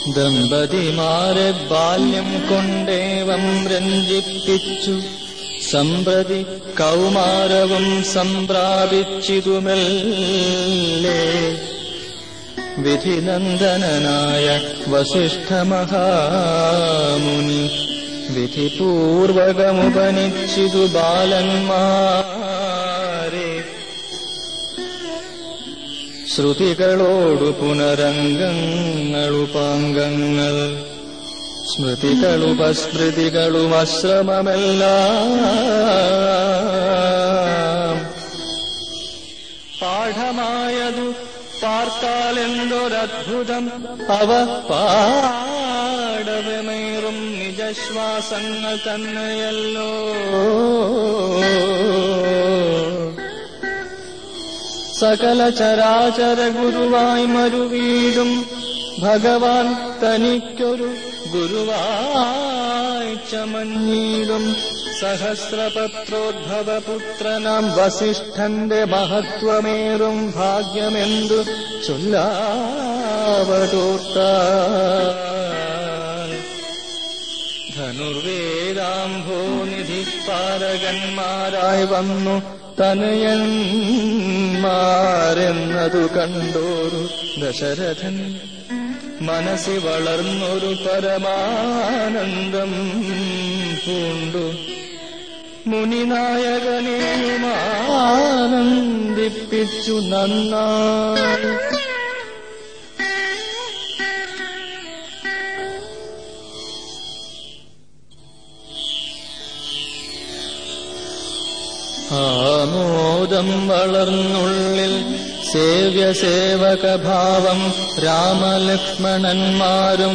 ദമ്പതിമാരെ ബാല്യം കൊണ്ടേവം രഞ്ജിപ്പിച്ചു സമ്പ്രതി കൗമാരവും സംപ്രാപിച്ചിതുമല്ലേ വിധിനന്ദനായ വസിഷ്ഠമഹാമുനി വിധിപൂർവകമുപനിച്ചിതു ബാലന്മാരെ ശ്രുതികളോടു പുനരംഗങ്ങളുപാംഗങ്ങൾ സ്മൃതികളുപസ്മൃതികളുമശ്രമമെല്ലാം പാഠമായതു പാർത്താലെന്തൊരദ്ഭുതം അവ പാടവമേറും നിജശ്വാസങ്ങൾ തന്നെയല്ലോ സകല ചരാചര ഗുരുവായി മരുവീടും ഭഗവാൻ തനിക്കൊരു ഗുരുവായി ചമഞ്ഞീടും സഹസ്രപത്രോദ്ഭവപുത്രനാം വസിഷ്ഠന്റെ മഹത്വമേറും ഭാഗ്യമെന്തു ചൊല്ലാവതോർത്താൽ ധനുർവേദാംഭോനിധി പാരകന്മാരായി വന്നു തനയന്മാരെന്നതു കണ്ടോരു ദശരഥൻ മനസ്സി വളർന്നൊരു പരമാനന്ദം പൂണ്ടു മുനിനായകനെയും ആനന്ദിപ്പിച്ചു നന്നായി ആമോദം വളർന്നുള്ളിൽ സേവ്യസേവകഭാവം രാമലക്ഷ്മണന്മാരും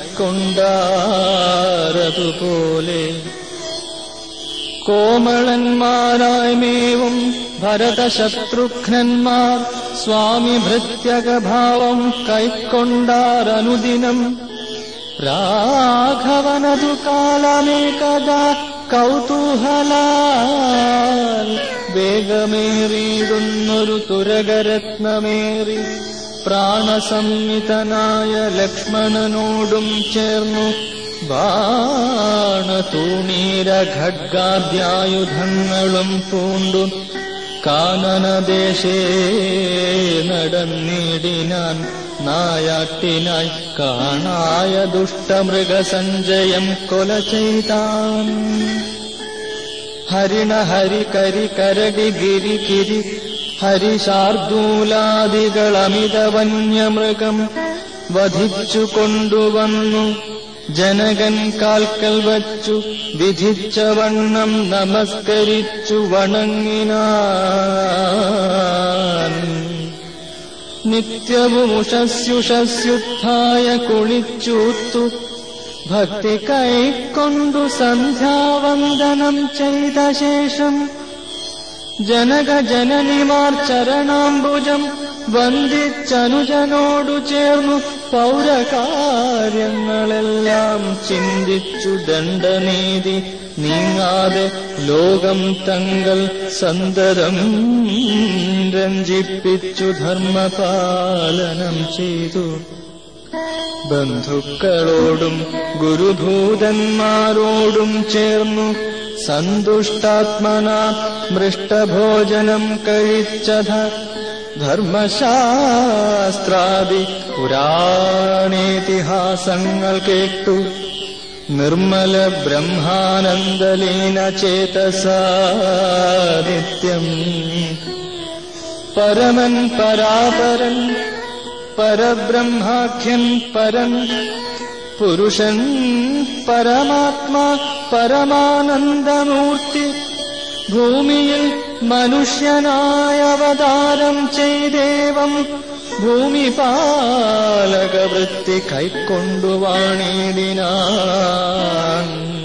കൈക്കൊണ്ടാരതുപോലെ കോമളന്മാരായി മേവും ഭരതശത്രുഘ്നന്മാർ സ്വാമി ഭൃത്യകഭാവം കൈക്കൊണ്ടാരനുദിനം രാഘവനതു കാലമേകദാ കൗതൂഹലാൽ വേഗമേറിയിടുന്നൊരു തുരകരത്നമേറി പ്രാണസംമിതനായ ലക്ഷ്മണനോടും ചേർന്നു ബാണതൂണീര ഖഡ്ഗാദ്യായുധങ്ങളും പൂണ്ടു കാനനദേശേ നടന്നിടിനാൻ നായാട്ടിനായി കാണായ ദുഷ്ടമൃഗസഞ്ചയം കൊല ചെയ്താൻ ഹരിണ ഹരി കരി കരടി ഗിരി കിരി ഹരിശാർദൂലാദികളമിത വന്യമൃഗം വധിച്ചു കൊണ്ടുവന്നു ജനകൻ കാൽക്കൽ വച്ചു വിധിച്ച വണ്ണം നമസ്കരിച്ചു വണങ്ങിനാൻ നിത്യവും ഉഷസ്യുഷസ്യുത്ഥായ കുളിച്ചൂത്തു ഭക്തി കൈക്കൊണ്ടു സന്ധ്യാവന്ദനം ചെയ്ത ശേഷം ജനക ജനനിമാർ ചരണാംബുജം വന്ദിച്ചനുജനോടു ചേർന്നു പൗരകാര്യങ്ങളെല്ലാം ചിന്തിച്ചു ദണ്ഡനീതി നീങ്ങാതെ ലോകം തങ്ങൾ സന്തതം രഞ്ജിപ്പിച്ചു ധർമ്മപാലനം ചെയ്തു ബന്ധുക്കളോടും ഗുരുഭൂതന്മാരോടും ചേർന്നു സന്തുഷ്ടാത്മന മൃഷ്ടഭോജനം കഴിച്ചത ധർമ്മശാസ്ത്രാദി പുരാണേതിഹാസങ്ങൾ കേട്ടു നിർമ്മല ബ്രഹ്മാനന്ദലീന ചേതസാനിത്യം പരമൻ പരാപരൻ പരബ്രഹ്മാഖ്യൻ പരൻ പുരുഷൻ പരമാത്മാ പരമാനന്ദമൂർത്തി ഭൂമിയിൽ മനുഷ്യനായ അവതാരം ചെയ്ദേവം ഭൂമിപാലകവൃത്തി കൈക്കൊണ്ടു വാണിടിനാൻ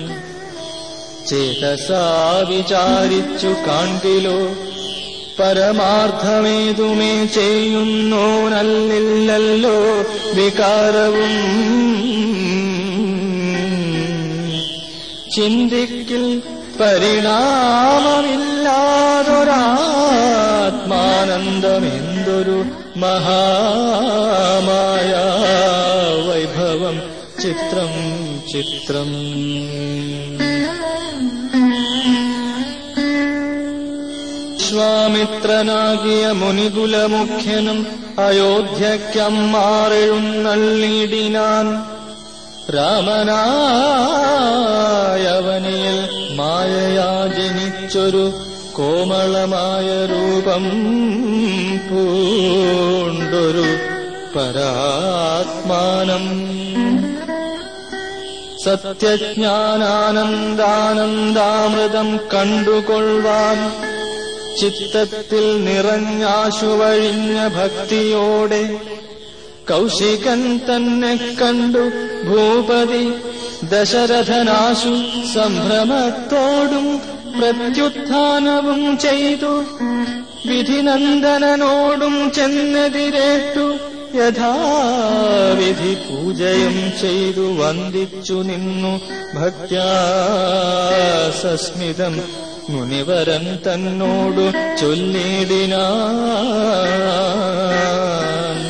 ചേതസാ വിചാരിച്ചു കാണ്ടിലോ പരമാർത്ഥമേതുമേ ചെയ്യുന്നോനല്ലില്ലല്ലോ വികാരവും ചിന്തിക്കിൽ പരിണാമമില്ലാതൊരാത്മാനന്ദമെന്തൊരു മഹാമായ വൈഭവം ചിത്രം ചിത്രം വിശ്വാമിത്രനാകിയ മുനികുലമുഖ്യനും അയോധ്യക്കമ്മാറെഴുന്നള്ളിടിനാൻ രാമനായവനിയിൽ മായയാ ജനിച്ചൊരു കോമളമായ രൂപം പൂണ്ടൊരു പരാത്മാനം സത്യജ്ഞാനാനന്ദാനന്ദാമൃതം കണ്ടുകൊള്ളുവാൻ ചിത്തത്തിൽ നിറഞ്ഞാശു വഴിഞ്ഞ ഭക്തിയോടെ കൗശികൻ തന്നെ കണ്ടു ഭൂപതി ദശരഥനാശു സംഭ്രമത്തോടും പ്രത്യുത്ഥാനവും ചെയ്തു വിധിനന്ദനനോടും ചെന്നെതിരേറ്റു യഥാവിധി പൂജയും ചെയ്തു വന്ദിച്ചു നിന്നു ഭക്ത്യാ സസ്മിതം മുനിവരൻ തന്നോടു ചൊല്ലിടിനാൻ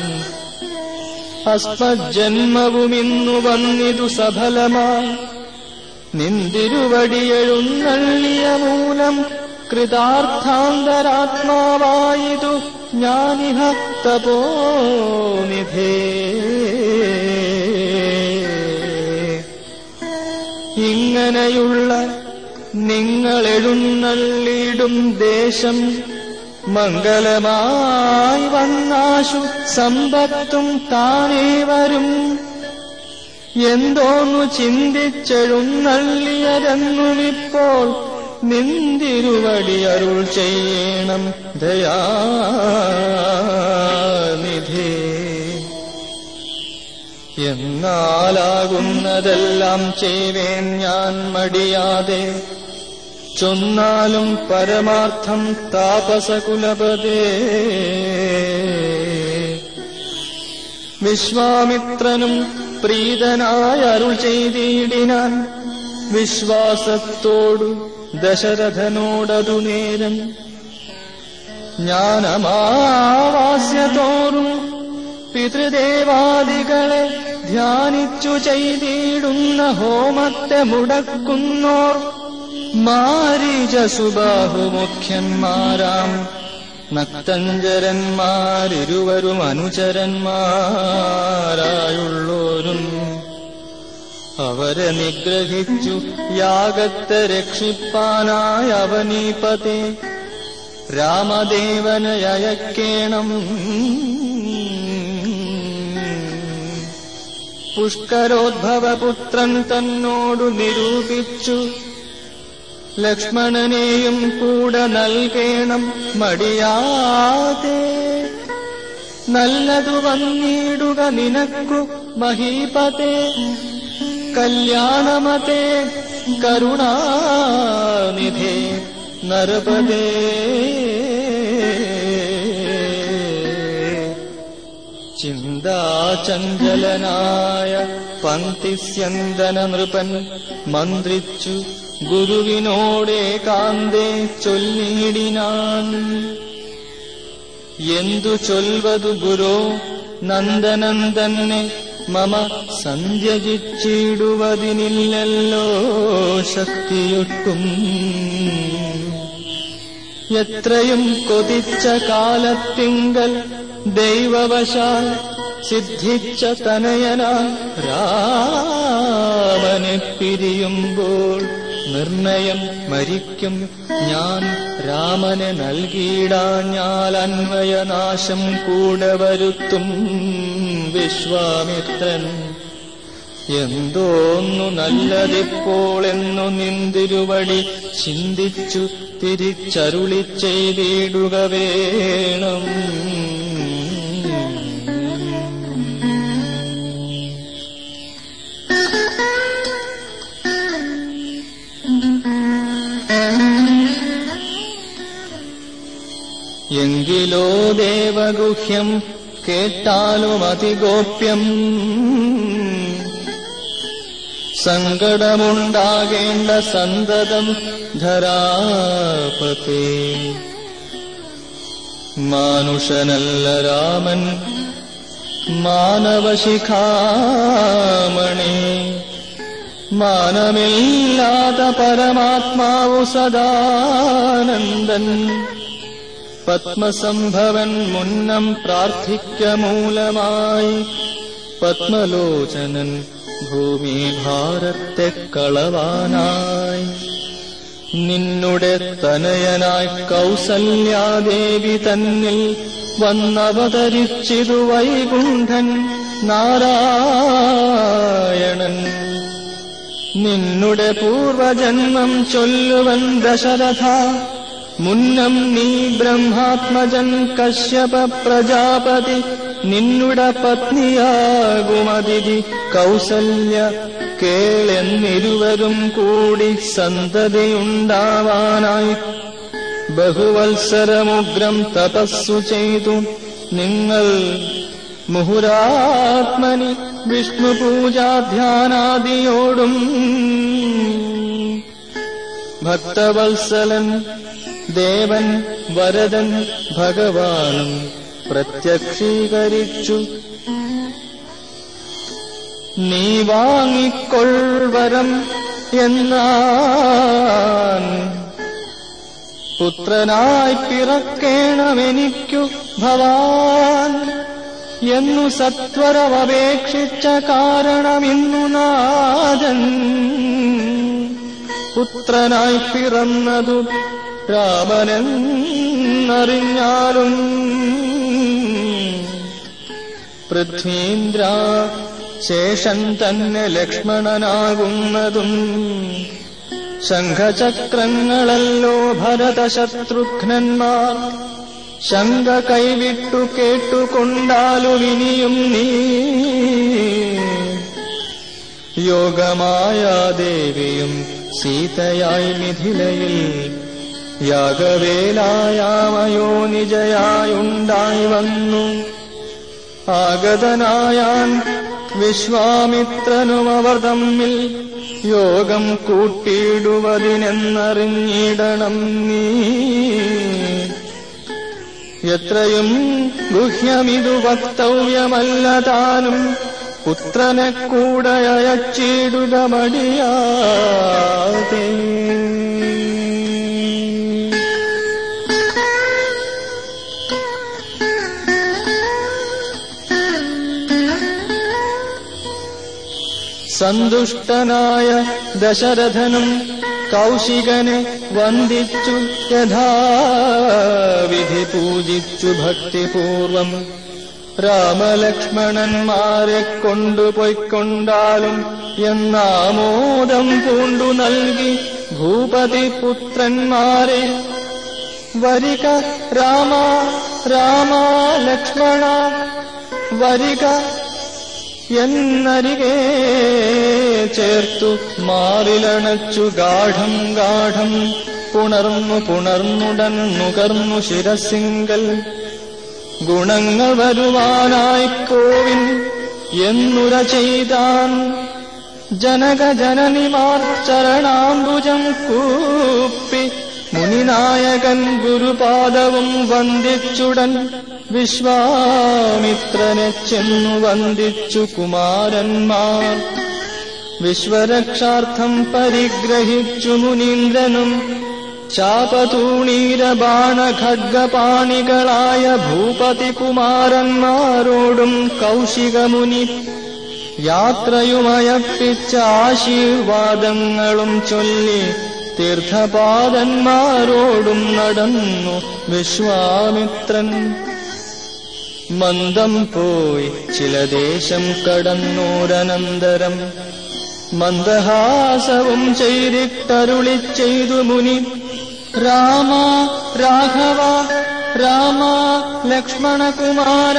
അസ്മജ്ജന്മവുമിന്നു വന്നിതു സഫലമായി നിന്തിരുവടിയെഴുന്നള്ളിയ മൂലം കൃതാർത്ഥാന്തരാത്മാവായിതു ഞാനിഹ തപോനിധേ ഇങ്ങനെയുള്ള നിങ്ങളെഴുന്നള്ളിടും ദേശം മംഗളമായി വന്നാശു സമ്പത്തും താനേ വരും എന്തോന്നു ചിന്തിച്ചെഴുന്നള്ളിയരെന്നുമിപ്പോൾ നിന്തിരുവടി അരുൾ ചെയ്യണം ദയാനിധേ എന്നാലാകുന്നതെല്ലാം ചെയ്വേൻ ഞാൻ മടിയാതെ ചൊന്നാലും പരമാർത്ഥം താപസകുലപതേ വിശ്വാമിത്രനും പ്രീതനായ അരുൾ ചെയ്തിടിനാൻ വിശ്വാസത്തോടു ദശരഥനോടതു നേരം ജ്ഞാനമാവാസ്യതോറും പിതൃദേവാദികളെ ധ്യാനിച്ചു ചെയ്തിടുന്ന ഹോമത്തെ മുടക്കുന്നോർ മാരീജ സുബാഹുമുഖ്യന്മാരാം നക്തഞ്ചരന്മാരിരുവരും അനുചരന്മാരായുള്ളോരും അവരെ നിഗ്രഹിച്ചു യാഗത്തെ രക്ഷിപ്പാനായ അവനീപത്തെ രാമദേവനെ അയക്കേണം പുഷ്കരോദ്ഭവപുത്രൻ തന്നോടു നിരൂപിച്ചു ലക്ഷ്മണനെയും കൂടെ നൽകേണം മടിയാതെ നല്ലതു വന്നിടുക നിനക്കു മഹീപതേ കല്യാണമതേ കരുണാനിധേ നരപദേ ചിന്താചഞ്ചലനായ പന്തിസ്യന്തന നൃപൻ മന്ത്രിച്ചു ഗുരുവിനോടെ കാന്തേ ചൊല്ലിടിനാൻ എന്തു ചൊൽവതു ഗുരോ നന്ദനൻ തന്നെ മമ സന്ധ്യജിച്ചിടുവതിനില്ലല്ലോ ശക്തിയൊട്ടും എത്രയും കൊതിച്ച കാലത്തിങ്കൽ ദൈവവശാൽ സിദ്ധിച്ച തനയന രാമനെ പിരിയുമ്പോൾ നിർണയം മരിക്കും ഞാൻ രാമനെ നൽകിയിടാഞ്ഞാൽ അന്വയനാശം കൂടെ വരുത്തും വിശ്വാമിത്രൻ എന്തോന്നു നല്ലതിപ്പോൾ എന്നു നിന്തിരുവടി ചിന്തിച്ചു തിരിച്ചരുളി ചെയ്തിടുക വേണം എങ്കിലോ ദേവഗുഹ്യം കേട്ടാലും അതിഗോപ്യം സങ്കടമുണ്ടാകേണ്ട സന്തതം ധരാപതേ മാനുഷനല്ല രാമൻ മാനവശിഖാമണി മാനമില്ലാത്ത പരമാത്മാവു സദാനന്ദൻ പത്മസംഭവൻ മുന്നം പ്രാർത്ഥിക്ക മൂലമായി പത്മലോചനൻ ഭൂമി ഭാരത്തെ കളവാനായി നിന്നുടെ തനയനായി കൗസല്യാദേവി തന്നിൽ വന്നവതരിച്ചിതു വൈകുണ്ഠൻ നാരായണൻ നിന്നുടെ പൂർവജന്മം ചൊല്ലുവൻ ദശരഥ മുന്നം നീ ബ്രഹ്മാത്മജൻ കശ്യപ പ്രജാപതി നിന്നുടെ പത്നിയാകുമതിഥി കൗസല്യ കേളെന്നിരുവരും കൂടി സന്തതിയുണ്ടാവാനായി ബഹുവത്സരമുഗ്രം തപസ്സു ചെയ്തു നിങ്ങൾ മുഹുരാത്മനി വിഷ്ണു പൂജാധ്യാനാദിയോടും ഭക്തവത്സലൻ ദേവൻ വരദൻ ഭഗവാനും പ്രത്യക്ഷീകരിച്ചു നീ വാങ്ങിക്കൊൾവരം എന്നാൻ പുത്രനായി പിറക്കേണമെനിക്കു ഭവാൻ എന്നു സത്വരമപേക്ഷിച്ച കാരണമിന്നു നാഥൻ പുത്രനായി പിറന്നതു രാമനെന്നറിഞ്ഞാലും പൃഥ്വീന്ദ്ര ശേഷൻ തന്നെ ലക്ഷ്മണനാകുന്നതും ശംഖചക്രങ്ങളല്ലോ ഭരതശത്രുഘ്നന്മാർ ശങ്ക കൈവിട്ടു കേട്ടുകൊണ്ടാലുമിനിയും നീ യോഗമായ ദേവിയും സീതയായി മിഥിലയിൽ യാഗവേലായാമയോ നിജയായുണ്ടായി വന്നു ആഗതനായാൻ വിശ്വാമിത്രനും അവർ തമ്മിൽ യോഗം കൂട്ടിയിടുവതിനെന്നറിഞ്ഞിടണം നീ എത്രയും ഗുഹ്യമിതു വക്തവ്യമല്ല താനും പുത്രനെ കൂടെ അയച്ചിടുക മടിയാതെ സന്തുഷ്ടനായ ദശരഥനും കൗശികനെ വന്ദിച്ചു യഥാവിധി പൂജിച്ചു ഭക്തിപൂർവം രാമലക്ഷ്മണന്മാരെ കൊണ്ടുപോയിക്കൊണ്ടാലും എന്നാമോദം പൂണ്ടു നൽകി ഭൂപതി പുത്രന്മാരെ വരിക രാമ രാമ ലക്ഷ്മണ വരിക എന്നരികെ ചേർത്തു മാറിലണച്ചു ഗാഠം ഗാഠം പുണർന്നു പുണർന്നുടൻ നുകർന്നു ശിരസിങ്കൽ ഗുണങ്ങൾ വരുവാനായി കോവിൻ എന്നുര ചെയ്താൻ ജനക ജനനിമാർ ചരണാംബുജം കൂപ്പി മുനിനായകൻ ഗുരുപാദവും വന്ദിച്ചുടൻ വിശ്വാമിത്രനെ ചെന്നു വന്ദിച്ചു കുമാരന്മാർ വിശ്വരക്ഷാർത്ഥം പരിഗ്രഹിച്ചു മുനീന്ദ്രനും ശാപതൂണീര ബാണഖഡ്ഗപാണികളായ ഭൂപതി കുമാരന്മാരോടും കൗശികമുനി യാത്രയുമയപ്പിച്ച ആശീർവാദങ്ങളും ചൊല്ലി തീർത്ഥപാദന്മാരോടും നടന്നു വിശ്വാമിത്രൻ മന്ദം പോയി ചില ദേശം കടന്നോരനന്തരം മന്ദഹാസവും ചെയ്തിട്ടരുളി ചെയ്തു മുനി രാമ രാഘവ രാമ ലക്ഷ്മണകുമാര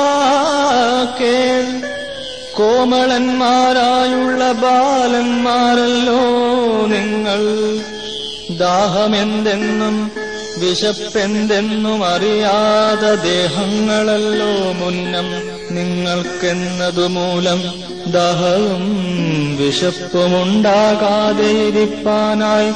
കേൾ കോമളന്മാരായുള്ള ബാലന്മാരല്ലോ നിങ്ങൾ ദാഹമെന്തെന്നും വിശപ്പെന്തെന്നും അറിയാത ദേഹങ്ങളല്ലോ മുന്നം നിങ്ങൾക്കെന്നതു മൂലം ദാഹവും വിശപ്പുമുണ്ടാകാതെ ഇരിപ്പാനായി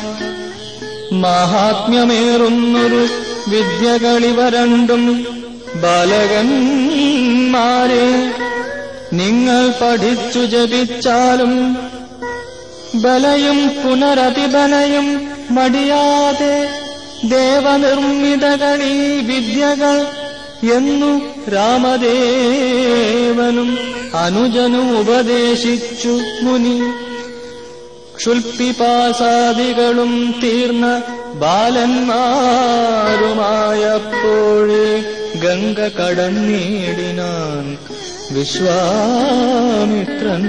മാഹാത്മ്യമേറുന്നൊരു വിദ്യകളിവ രണ്ടും ബാലകൻ ദേവന്മാരെ നിങ്ങൾ പഠിച്ചു ജപിച്ചാലും ബലയും പുനരതിബലയും മടിയാതെ ദേവനിർമ്മിതകളീ വിദ്യകൾ എന്നു രാമദേവനും അനുജനും ഉപദേശിച്ചു മുനി ക്ഷുൽപ്പിപാസാദികളും തീർന്ന ബാലന്മാരുമായപ്പോഴേ ഗംഗ കടന്നേടിനാൻ വിശ്വാമിത്രൻ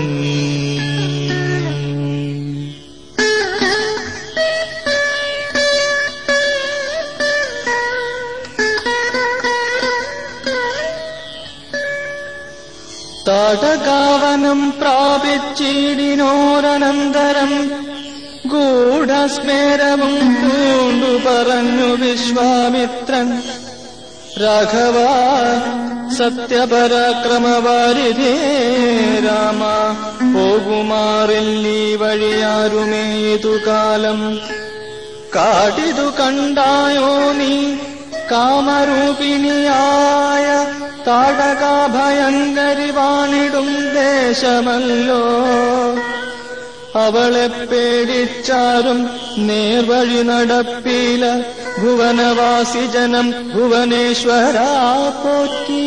താടകാവനം പ്രാപിച്ചിടിനോരനന്തരം ഗൂഢസ്മേരവും പൂണ്ടു പറഞ്ഞു വിശ്വാമിത്രൻ രാഘവ സത്യപരാക്രമവാരിധേ രാമ പോകുമാറില്ലീ വഴിയാരുമേതു കാലം കാടിതു കണ്ടായോ നീ കാമരൂപിണിയായ താടകാഭയങ്കരി വാണിടും ദേശമല്ലോ അവളെ പേടിച്ചാരും നേർവഴി നടപ്പില ഭുവനവാസി ജനം ഭുവനേശ്വര പോറ്റി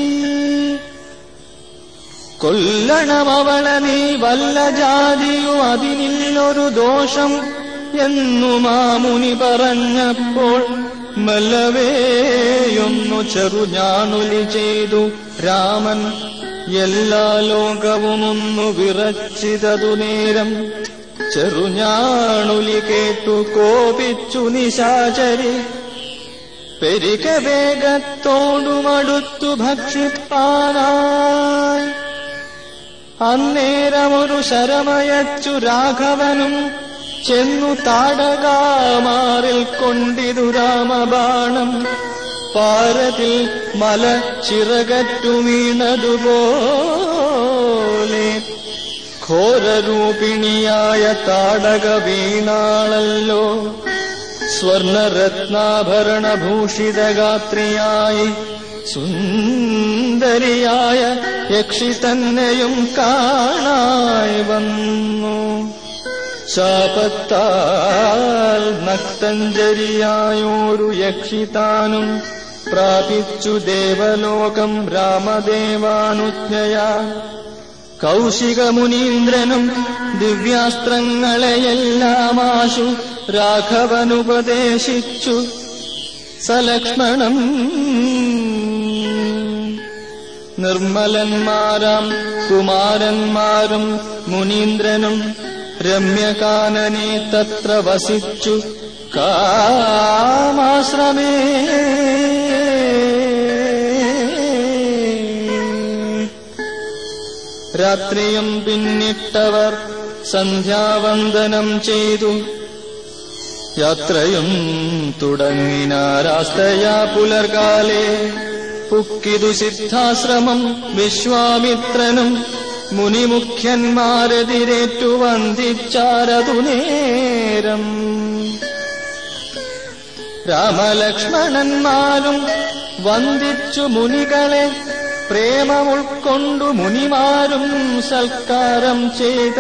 കൊല്ലണം അവളെ നീ വല്ല ജാതിയും അതിനില്ലൊരു ദോഷം എന്നു മാമുനി പറഞ്ഞപ്പോൾ മല്ലവേയൊന്നു ചെറുഞാണുലി ചെയ്തു രാമൻ എല്ലാ ലോകവും ഒന്നു വിറച്ചിതതു നേരം ചെറുഞാണുലി കേട്ടു കോപിച്ചു നിശാചരി പെരിക വേഗത്തോടുമടുത്തു ഭക്ഷിപ്പാനായി അന്നേരമൊരു ശരമയച്ചു രാഘവനും ചെന്നു താടകാമാറിൽ കൊണ്ടിതു രാമബാണം പാരതിൽ മല ചിറകറ്റു വീണതുപോലെ ഘോരരൂപിണിയായ താടക വീണാളല്ലോ സ്വർണരത്നാഭരണഭൂഷിതഗാത്രിയായി സുന്ദരിയായ യക്ഷി തന്നെയും കാണായി വന്നു ശാപത്താൽ നക്തഞ്ജരിയായോരു യക്ഷിതാനും പ്രാപിച്ചു ദേവലോകം രാമദേവാനുജ്ഞയാ കൗശികമുനീന്ദ്രനും ദിവ്യാസ്ത്രങ്ങളെയെല്ലാമാശു രാഘവനുപദേശിച്ചു സലക്ഷ്മണം നിർമ്മലന്മാരാം കുമാരന്മാരും മുനീന്ദ്രനും രമ്യകാനനെ തത്ര വസിച്ചു കാമാശ്രമേ രാത്രിയും പിന്നിട്ടവർ സന്ധ്യാവന്ദനം ചെയ്തു യാത്രയും തുടങ്ങിനാരാസ്തയാ പുലർകാലേ പുക്കിതു സിദ്ധാശ്രമം വിശ്വാമിത്രനും മുനിമുഖ്യന്മാരെതിരേറ്റു വന്ദിച്ചാരതു നേരം രാമലക്ഷ്മണന്മാരും വന്ദിച്ചു മുനികളെ പ്രേമമുൾക്കൊണ്ടു മുനിമാരും സൽക്കാരം ചെയ്ത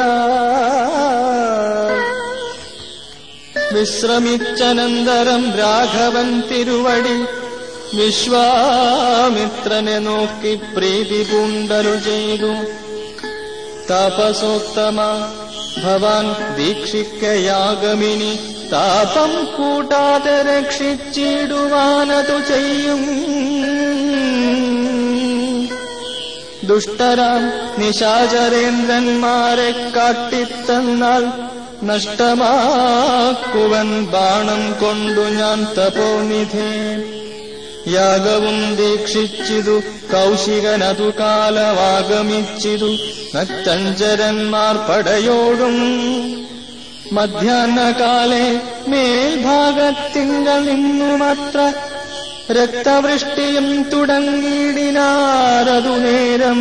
വിശ്രമിച്ചനന്തരം രാഘവൻ തിരുവടി വിശ്വാമിത്രനെ നോക്കി പ്രീതി പൂണ്ടലു ചെയ്തു തപസോത്തമ ഭവാൻ ദീക്ഷിക്കയാഗമിനി താപം കൂട്ടാതെ രക്ഷിച്ചിടുവാനതു ചെയ്യും ദുഷ്ടരാം നിശാചരേന്ദ്രന്മാരെ കാട്ടിത്തന്നാൽ നഷ്ടമാക്കുവൻ ബാണം കൊണ്ടു ഞാൻ തപോനിധേ യാഗവും ദീക്ഷിച്ചിതു കൗശികനതു കാലമാഗമിച്ചിതു നക്തഞ്ചരന്മാർ പടയോടും മധ്യാഹ്നകാലെ മേൽഭാഗത്തിങ്കൾ നിന്നുമത്ര രക്തവൃഷ്ടിയും തുടങ്ങിയിടിനാരതു നേരം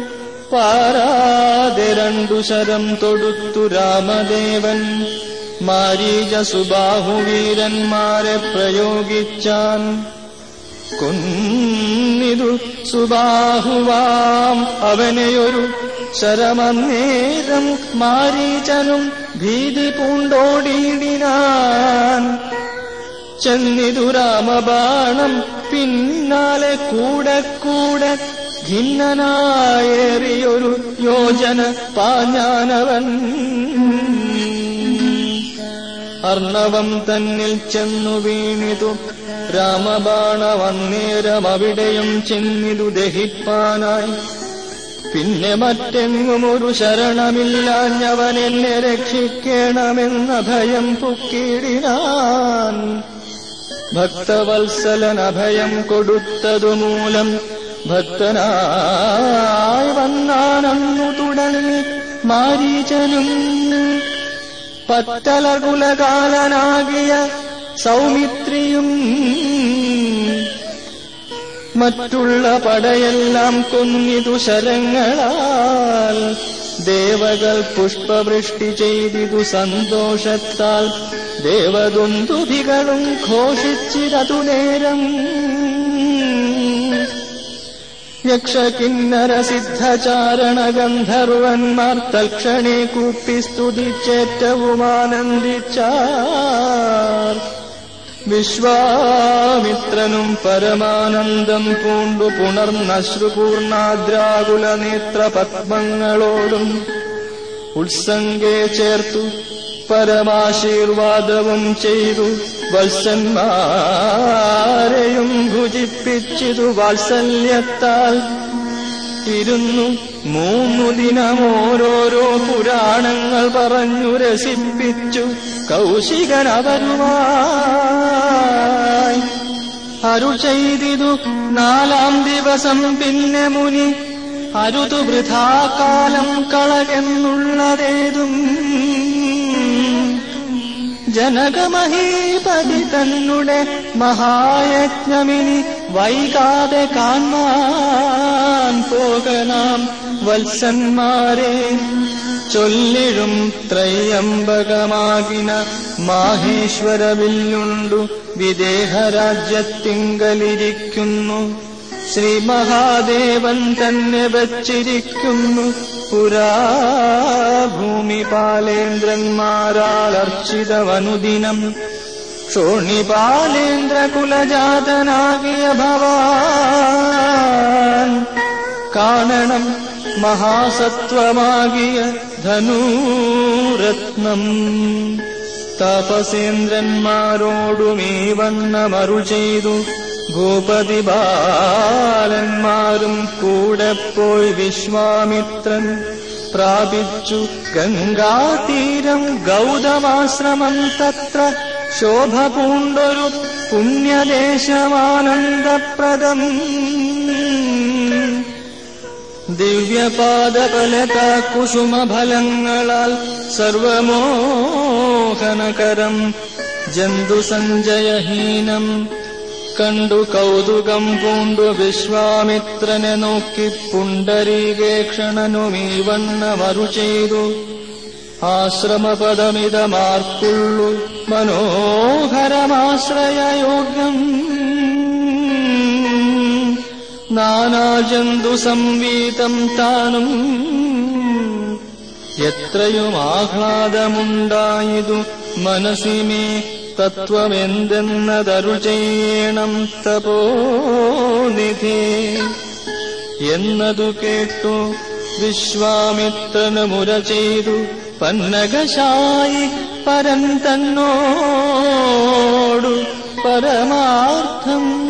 പാരാതെ രണ്ടു ശരം തൊടുത്തു രാമദേവൻ മാരീജ സുബാഹുവീരന്മാരെ പ്രയോഗിച്ചാൻ കൊന്നിതു സുബാഹുവാം അവനെയൊരു ശരമന്നേരം മാരീചനും ഭീതി പൂണ്ടോടിയിടിനാൻ ചെന്നിതു രാമബാണം പിന്നാലെ കൂടെ കൂടെ ഭിന്നനായേറിയൊരു യോജന പാഞ്ഞാനവൻ അർണവം തന്നിൽ ചെന്നു വീണിതു രാമബാണവന്നേരം അവിടെയും ചെന്നിതു ദഹിപ്പാനായി പിന്നെ മറ്റെങ്ങും ഒരു ശരണമില്ലാഞ്ഞവൻ എന്നെ രക്ഷിക്കണമെന്ന ഭയം പുക്കിടിനാൻ ഭക്തവത്സലൻ അഭയം കൊടുത്തതു മൂലം ഭക്തനായി വന്നാനന്നു തുടങ്ങി മാരീചനും പത്തലകുലകാലനാകിയ സൗമിത്രിയും മറ്റുള്ള പടയെല്ലാം കൊന്നിതു ശരങ്ങളാൽ ദേവകൾ പുഷ്പവൃഷ്ടി ചെയ്തിതു സന്തോഷത്താൽ ദേവദുന്തുഭികളും ഘോഷിച്ചിരതു നേരം യക്ഷകിന്നര സിദ്ധചാരണ ഗന്ധർവന്മാർ തൽക്ഷണേ കൂപ്പി സ്തുതിച്ചേറ്റവും ആനന്ദിച്ചാർ വിശ്വാമിത്രനും പരമാനന്ദം പൂണ്ടു പുണർന്നശ്രുപൂർണാദ്രാകുല നേത്ര പത്മങ്ങളോടും ഉത്സംഗേ ചേർത്തു പരമാശീർവാദവും ചെയ്തു വത്സന്മാരെയും ഭുജിപ്പിച്ചിതു വാത്സല്യത്താൽ ഇരുന്നു മൂന്നു ദിനം ഓരോരോ പുരാണങ്ങൾ പറഞ്ഞു രസിപ്പിച്ചു കൗശികൻ അവരുമായി അരു ചെയ്തിതു നാലാം ദിവസം പിന്നെ മുനി അരുതു വൃഥാകാലം കളകെന്നുള്ളതേതും ജനകമഹീപതി തന്നെ മഹായജ്ഞമിനി വൈകാതെ കാൺമാൻ പോകനാം വത്സന്മാരെ ചൊല്ലിഴും ത്രയംബകമാകിന മാഹേശ്വരവില്ലുണ്ടു വിദേഹരാജ്യത്തിങ്കലിരിക്കുന്നു ശ്രീ മഹാദേവൻ തന്നെ വച്ചിരിക്കുന്നു പുരാ ഭൂമിപാലേന്ദ്രന്മാരാളർച്ചിതവനുദിനം ക്ഷോണിപാലേന്ദ്രകുലജാതനാകിയ ഭവാൻ കാണണം മഹാസത്വമാകിയ ധനൂരത്നം തപസേന്ദ്രന്മാരോടുമീ വണ്ണമറു ചെയ്തു ഭൂപതി ബാലന്മാരും കൂടെ പോയി വിശ്വാമിത്രൻ പ്രാപിച്ചു ഗംഗാതീരം ഗൗതമാശ്രമം തത്ര ശോഭ പൂണ്ടൊരു പുണ്യദേശമാനന്ദപ്രദം ദിവ്യപാദഫലത കുസുമഫലങ്ങളാൽ സർവമോഹനകരം ജന്തുസഞ്ജയഹീനം കണ്ടു കൗതുകം പൂണ്ടു വിശ്വാമിത്രനെ നോക്കി പുണ്ടരീകേക്ഷണനുമീ വണ്ണമറു ചെയ്തു ആശ്രമപദമിതമാർക്കുള്ളു മനോഹരമാശ്രയയോഗ്യം നാനാജന്തു സംവീതം താനും എത്രയും ആഹ്ലാദമുണ്ടായതു മനസ്സിമേ തത്വമെന്തെന്നതരു ചെയ്യണം തപോനിധി എന്നതു കേട്ടു വിശ്വാമിത്രന് മുര ചെയ്തു പന്നകശായി പരൻ തന്നോടു പരമാർത്ഥം